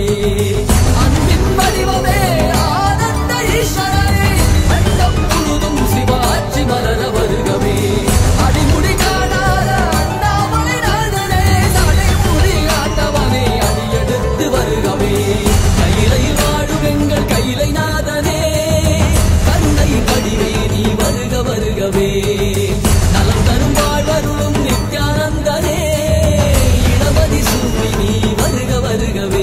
அன்பின் வடிவமே ஆனந்த ஈஸ்வரனே அண்டம் முழுதும் சிவாட்சி மலர வருகவே அடிமுடி காணாத அண்ணாமலை நாதனே சடைமுடி ஆண்டவனே அடியெடுத்து வருகவே கையிலையில் வாழும் எங்கள் கையிலை நாதனே கருணை வடிவே நீ வருக வருகவே நலம் தரும் வாழ்வருளும் நித்யானந்தனே இளமதி சூப்பி நீ வருக வருகவே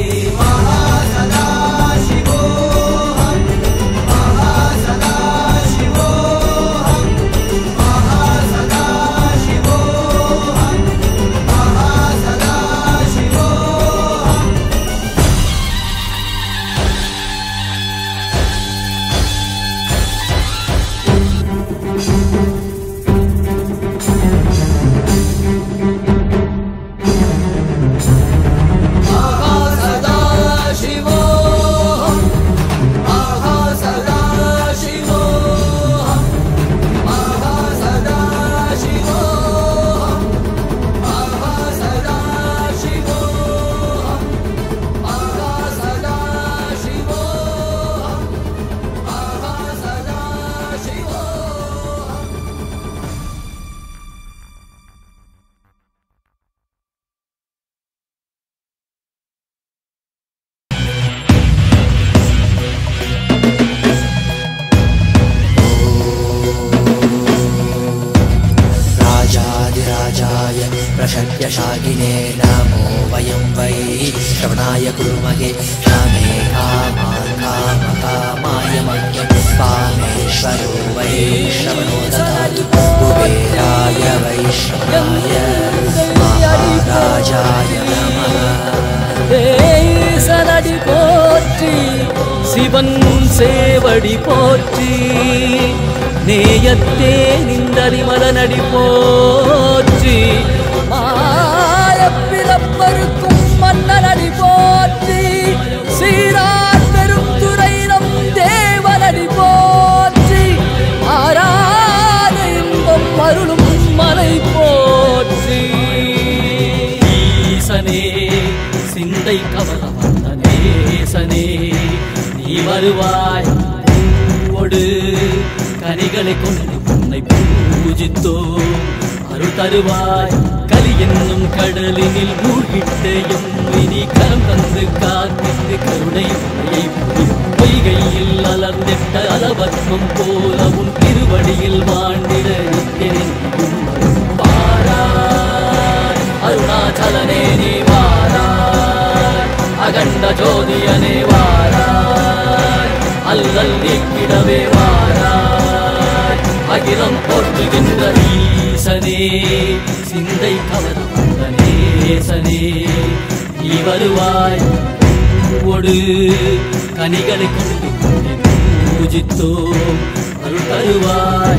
ஆஹா சதா சிவோஹம் ஆஹா சதா சிவோஹம் ஆஹா சதா சிவோஹம் ஆஹா சதா சிவோஹம் ஆஹா சதா சிவோஹம் ஆஹா சதா சிவோஹம் राजाधिराजाय प्रशक्यशाकिने नमो वयं वै श्रवणाय कुर्महे रामे कामान् कामकामाय मह्यं कामेश्वरो वै श्रवणो ददातु कुबेराय वैश्रवणाय महाराजाय नमः சனடி போற்றி சிவன் சேவடி போற்றி நேயத்தே நின்றடி மதனடி போற்றி மாயப்பிறப்பருக்கும் மன்னனடி போற்றி சீரார் பெருந்துரை நம் தேவனடி போற்றி ஆராத இன்பம் அருளும் மலை போற்றி ஈசனே சிந்தை கவல வந்த நேசனே நீ வருவாய் பூவோடு கனிகளை கொண்டு உன்னை பூஜித்தோ அருள் தருவாய் கலி என்னும் கடலினில் மூழ்கிட்டேயும் இனி கரம் தந்து காத்திட்டு கருணை மழையை பொழியும். பொய்கையில் அலர்ந்திட்ட அலவத்மம் போல உன் திருவடியில் வாழ்ந்திட நிற்கிறேன் வாராய் அருணாச்சலனே நீ வாராய் அகண்ட ஜோதியனே வாராய் அல்லல் நீக்கிடவே வாராய் அகிலம் போற்றுகின்ற ஈசனே சிந்தை கவர வந்த நேசனே நீ வருவாய் ஒடு கனிகளை கொண்டு உன்னை பூஜித்தோம் அருள் தருவாய்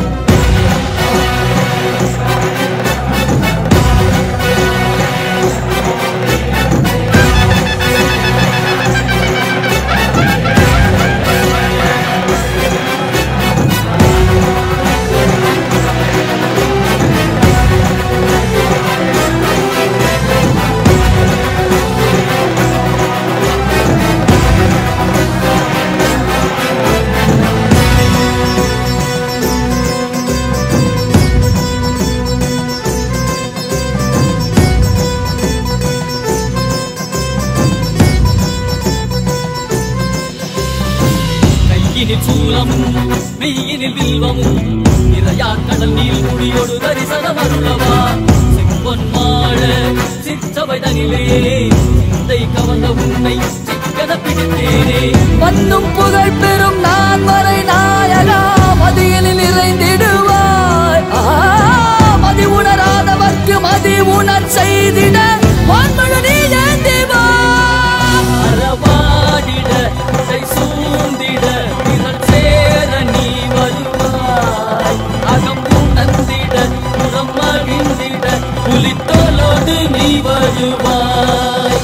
கையினில் சூலமும் மெய்யினில் வில்வமும் நிறையா கடல் நீர் முடியோடு தரிசனம் அருளவா செம்பொன் மாட சிற்றவை தனிலே சிந்தை கவர்ந்த உன்னை சிக்கன பிடித்தேனே மண்ணும் புகழ் பெறும் நான் வரை நாயகா மதியனில் நிறைந்திடுவாய் ஆ, மதி உணராதவர்க்கு மதி உணர் செய்திட வான்மழு நீ ஏந்திவா அறவாடிட இசை சூழ்ந்திட திரள் சேர நீ வருவாய் அகம் உணர்ந்திட புறம் மகிழ்ந்திட புலித்தோலோடு நீ வருவாய்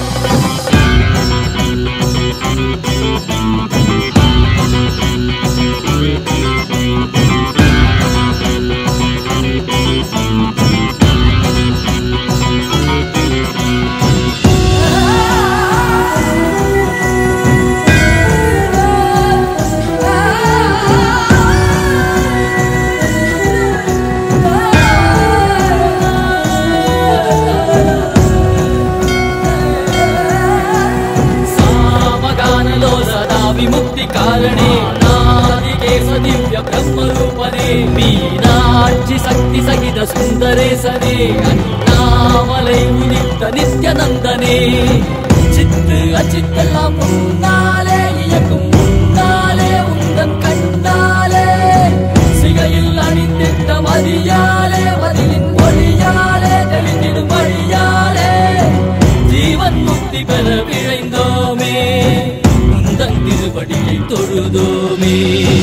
விமுக்தி காரணே நாதிகேச திவ்ய பிரம்ம ரூபனே மீனாட்சி சக்தி சகித சுந்தரேசனே அண்ணாமலை உதித்த நித்யநந்தனே சித்து அச்சித்தெல்லாம் முன்னாலே இயக்கும் முன்னாலே உந்தன் கண்ணாலே சிகையில் அணிந்திட்ட மதியாலே மதியின் மொழியாலே தெளிந்திடும் வழியாலே ஜீவன் முக்தி பெற விழைந்தோமே உந்தன் திருவடியை தொழுதோமே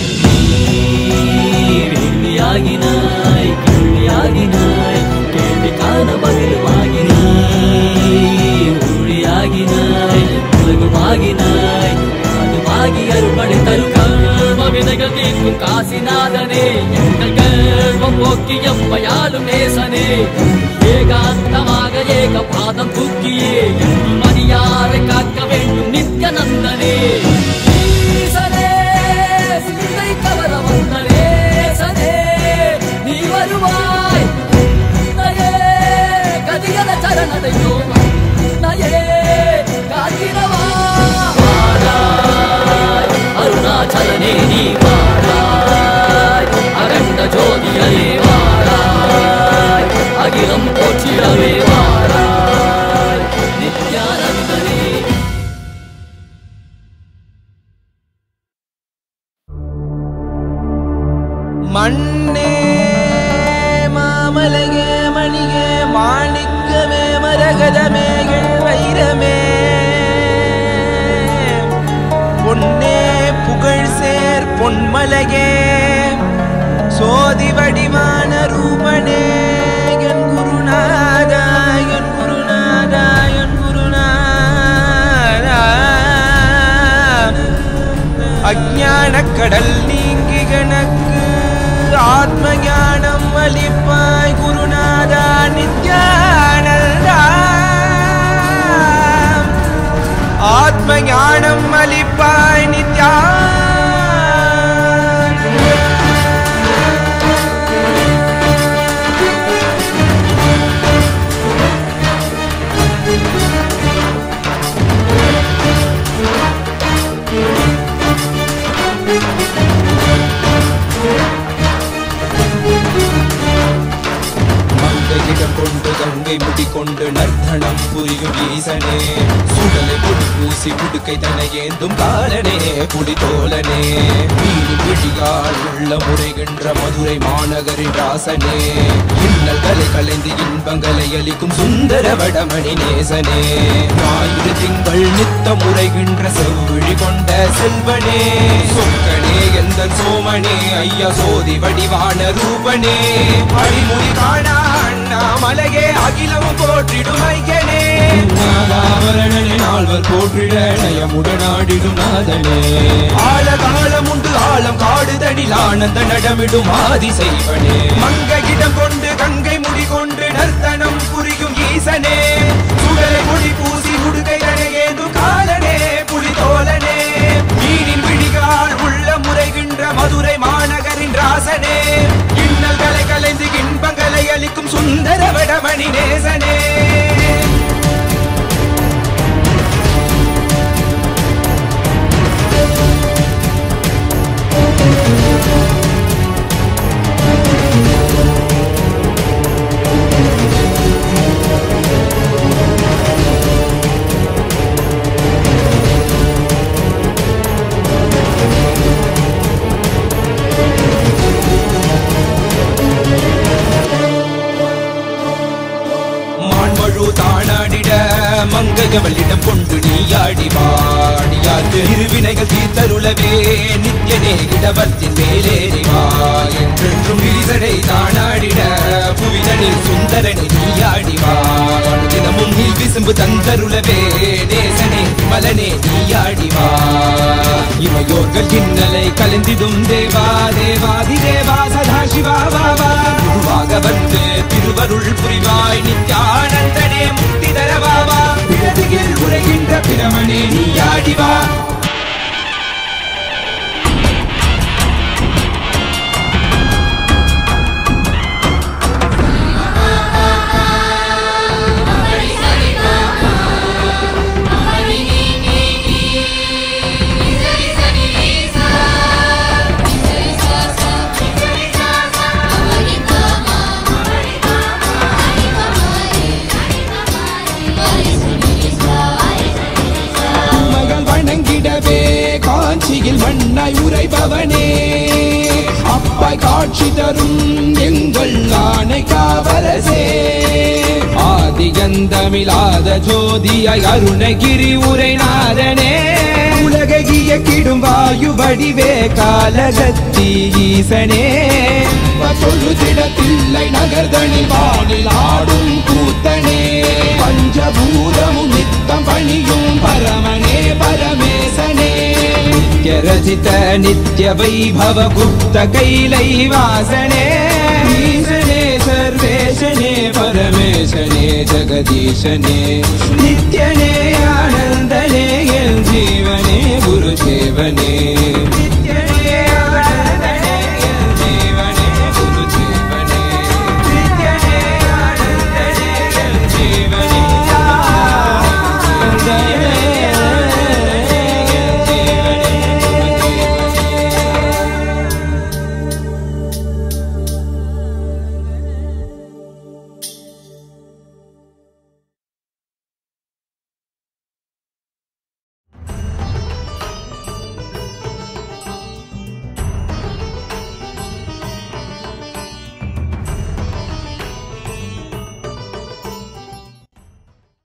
வேள்வியாகினாய் கேள்வியாகினாய் கேள்வி காண மகிழ்வாகினாய் ஊழியாகினாய் உலகுமாகினாய் அதுமாகி அருள்படை தரும் கர்ம வினைகள் தீர்க்கும் காசிநாதனே எங்கள் கர்மம் போக்கி எம்மையாளும் நேசனே ஏகாந்தமாக ஏக பாதம் தூக்கியே எங்கள் மதியாரை காக்க வேண்டும் நித்யநந்தனே ஈசனே, சிந்தை கவர வந்த நேசனே, நீ வருவாய் நயே கதியல சரணடையோ நயே காத்திரவா வாராய் அருணாச்சலனே நீ வாராய் அகண்ட ஜோதியரே வாராய் அகிலம் போற்றிடவே வாராய் நித்யானந்தனே மண்ணே மாமலகே மணியே மாணிக்கமே மரகதமே வைரமே பொன்னே புகழ் சேர் பொன்மலகே சோதி வடிவான ரூபனே என் குருநாதா என் குருநாதா என் குருநாதா அஜான கடல் நீங்கி கணக்கு ஆத்ம ஞானம் அளிப்பாய் குருநாதா நித்யானந்தா ஆத்ம ஞானம் அளிப்பாய் நித்யா மங்கையிடம் கொண்டு கங்கை முடி கொண்டு நர்த்தனம் புரியும் ஈசனே சுடலை பொடி பூசி புடுக்கை தன ஏந்தும் காலனே புடி தோலனே மீனி பிடிகால் உள்ள முறைகின்ற மதுரை மாநகரின் ராசனே இன்னல்களை கலைந்து இன்பங்களை அளிக்கும் சுந்தர வடமணி நேசனே ஞாயிறு திங்கள் நித்த முறைகின்ற செவ்விழி கொண்ட செல்வனே சொக்கனே எந்த சோமனே ஐயா சோதி வடிவான ரூபனே அடிமுடி காணா அண்ணாமலையே அகிலம் போற்றிடும் ஐயனே நாதாவரணனே நால்வர் போற்றிட நயமுடனாடிடும் நாதனே ஆழ காலம் உண்டு ஆழம் காடுதடில் ஆனந்த நடமிடும் ஆதி செய்வனே மங்கையிடம் கொண்டு கங்கை முடி கொண்டு நர்த்தனம் புரியும் ஈசனே சுடலை முடி பூசி முடுகை ஏது காலனே புலி தோலனே மீனின் விழிகால் உள்ள முறைகின்ற மதுரை மாநகரின் ராசனே இன்னல்களை கலைந்து இன்பங்களை அளிக்கும் சுந்தர வடமணி நேசனே மான்மழு தானாடிட மங்கையவளிடம் கொண்டு நீயாடி வாடியாற்று இருவினைகள் தீர்த்தருளவே நித்யனே இடவத்தின் மேலேறி வா என்றென்றும் விரிசடை தானாடிட புவிதனில் சுந்தரனை நீயாடி வா தினமும் நீ விசும்பு தந்தருளவே நேசனே மலனே நீயாடி வா இமையோர்கள் இன்னலை கலந்திடும் தேவா தேவாதி தேவா சதா சிவா வாவா குருவாக வந்து திருவருள் புரிவாய் நித்யானந்தனே முக்தி தரவாவா பிறதியில் உரைகின்ற பிரமனே நீயாடி வா Thank you. காப்பவனே அப்பாய் காட்சி தரும் எங்கள் ஆணை காவலசே ஆதிகந்தமிழாத ஜோதியாய் அருணகிரி உரைநாதனே உலகைய கிடும் வாயு வடிவே காலகத்தி ஈசனே தொழுதிடத்தில்லை நகர்தனில் வானில் ஆடும் கூத்தனே பஞ்சபூதமும் நித்தம் பணியும் பரமனே பரமேசனே நித்ய ரசித நித்ய வைபவ குப்த கைலை வாசனே ஈசனே சர்வேசனே பரமேசனே ஜெகதீசனே நித்யனே ஆனந்தனே என் ஜீவனே